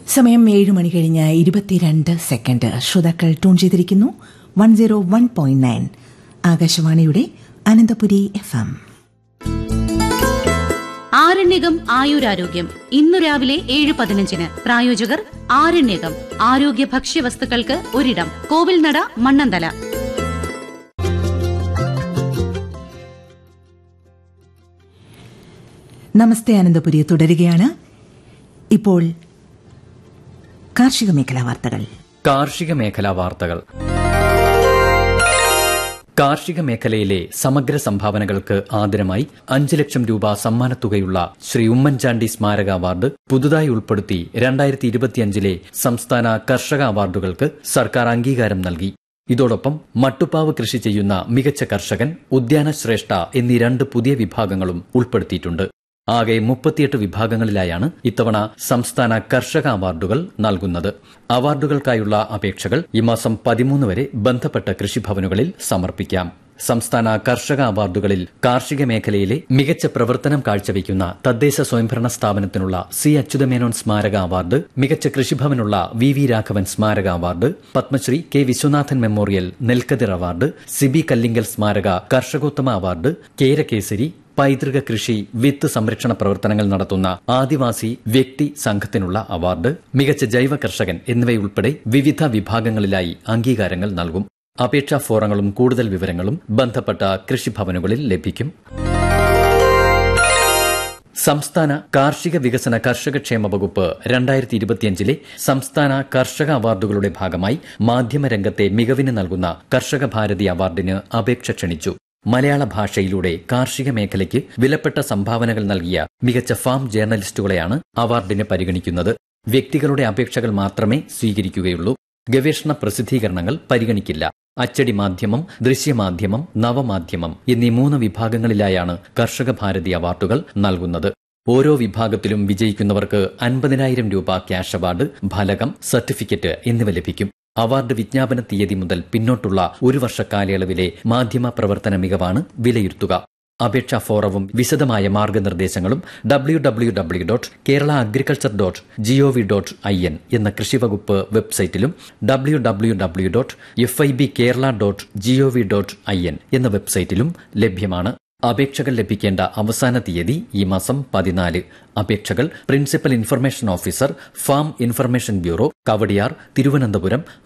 സമയം ഏഴ് മണി കഴിഞ്ഞ് ഇരുപത്തിരണ്ട് സെക്കൻഡ് ശ്രോതാക്കൾ ട്യൂൺ ചെയ്തിരിക്കുന്നു one zero one point nine ആകാശവാണിയുടെ അനന്തപുരി എഫ് എം ആരണ്യകം ആയുരാരോഗ്യം ഇന്നു രാവിലെ ഏഴ് പതിനഞ്ചിന് പ്രായോജകർ ആരണ്യകം ആരോഗ്യ ഭക്ഷ്യവസ്തുക്കൾക്ക് ഒരിടം കോവിൽനട മണ്ണന്തല നമസ്തേ അനന്തപുരി തുടരുകയാണ് ഇപ്പോൾ കാർഷിക മേഖലാ വാർത്തകൾ കാർഷിക മേഖലാ വാർത്തകൾ കാർഷിക മേഖലയിലെ സമഗ്ര സംഭാവനകൾക്ക് ആദരമായി അഞ്ച് ലക്ഷം രൂപ സമ്മാനത്തുകയുള്ള ശ്രീ ഉമ്മൻചാണ്ടി സ്മാരക അവാർഡ് പുതുതായി ഉൾപ്പെടുത്തി രണ്ടായിരത്തി ഇരുപത്തിയഞ്ചിലെ സംസ്ഥാന കർഷക അവാർഡുകൾക്ക് സർക്കാർ അംഗീകാരം നൽകി ഇതോടൊപ്പം മട്ടുപ്പാവ് കൃഷി ചെയ്യുന്ന മികച്ച കർഷകൻ ഉദ്യാന ശ്രേഷ്ഠ എന്നീ രണ്ട് പുതിയ വിഭാഗങ്ങളും ഉൾപ്പെടുത്തിയിട്ടുണ്ട് ആകെ മുപ്പത്തിയെട്ട് വിഭാഗങ്ങളിലായാണ് ഇത്തവണ സംസ്ഥാന കർഷക അവാർഡുകൾ നൽകുന്നത് അവാർഡുകൾക്കായുള്ള അപേക്ഷകൾ ഈ മാസം പതിമൂന്ന് വരെ ബന്ധപ്പെട്ട കൃഷിഭവനുകളിൽ സമർപ്പിക്കാം സംസ്ഥാന കർഷക അവാർഡുകളിൽ കാർഷിക മേഖലയിലെ മികച്ച പ്രവർത്തനം കാഴ്ചവെക്കുന്ന തദ്ദേശ സ്വയംഭരണ സ്ഥാപനത്തിനുള്ള സി അച്യുതമേനോൻ സ്മാരക അവാർഡ് മികച്ച കൃഷിഭവനുള്ള വി വി രാഘവൻ സ്മാരക award Padmashri K Viswanathan memorial നെൽക്കതിർ അവാർഡ് സിബി കല്ലിങ്കൽ സ്മാരക കർഷകോത്തമ അവാർഡ് കേരകേസരി പൈതൃക കൃഷി വിത്ത് സംരക്ഷണ പ്രവർത്തനങ്ങൾ നടത്തുന്ന ആദിവാസി വ്യക്തി സംഘത്തിനുള്ള അവാർഡ് മികച്ച ജൈവ കർഷകൻ എന്നിവയുൾപ്പെടെ വിവിധ വിഭാഗങ്ങളിലായി അംഗീകാരങ്ങൾ നൽകും അപേക്ഷാ ഫോറങ്ങളും കൂടുതൽ വിവരങ്ങളും ബന്ധപ്പെട്ട കൃഷിഭവനുകളിൽ ലഭിക്കും സംസ്ഥാന കാർഷിക വികസന കർഷകക്ഷേമ വകുപ്പ് രണ്ടായിരത്തി ഇരുപത്തിയഞ്ചിലെ സംസ്ഥാന കർഷക അവാർഡുകളുടെ ഭാഗമായി മാധ്യമരംഗത്തെ മികവിന് നൽകുന്ന കർഷക ഭാരതി അവാർഡിന് അപേക്ഷ ക്ഷണിച്ചു മലയാള ഭാഷയിലൂടെ കാർഷിക മേഖലയ്ക്ക് വിലപ്പെട്ട സംഭാവനകൾ നൽകിയ മികച്ച ഫാം ജേർണലിസ്റ്റുകളെയാണ് അവാർഡിന് പരിഗണിക്കുന്നത് വ്യക്തികളുടെ അപേക്ഷകൾ മാത്രമേ സ്വീകരിക്കുകയുള്ളൂ ഗവേഷണ പ്രസിദ്ധീകരണങ്ങൾ പരിഗണിക്കില്ല അച്ചടി മാധ്യമം ദൃശ്യമാധ്യമം നവമാധ്യമം എന്നീ മൂന്ന് വിഭാഗങ്ങളിലായാണ് കർഷക ഭാരതി അവാർഡുകൾ നൽകുന്നത് ഓരോ വിഭാഗത്തിലും വിജയിക്കുന്നവർക്ക് അൻപതിനായിരം രൂപ ക്യാഷ് അവാർഡ് ഫലകം സർട്ടിഫിക്കറ്റ് എന്നിവ ലഭിക്കും അവാർഡ് വിജ്ഞാപന തീയതി മുതൽ പിന്നോട്ടുള്ള ഒരു വർഷ കാലയളവിലെ മാധ്യമ പ്രവർത്തന മികവാണ് വിലയിരുത്തുക അപേക്ഷാ ഫോറവും വിശദമായ മാർഗനിർദ്ദേശങ്ങളും W W W dot Kerala agriculture dot G O V dot I N എന്ന കൃഷിവകുപ്പ് വെബ്സൈറ്റിലും W W W dot F I B Kerala dot G O V dot I N എന്ന വെബ്സൈറ്റിലും ലഭ്യമാണ് അപേക്ഷകൾ ലഭിക്കേണ്ട അവസാന തീയതി ഈ മാസം പതിനാല് അപേക്ഷകൾ principal information officer farm information bureau Kawdiar Thiruvananthapuram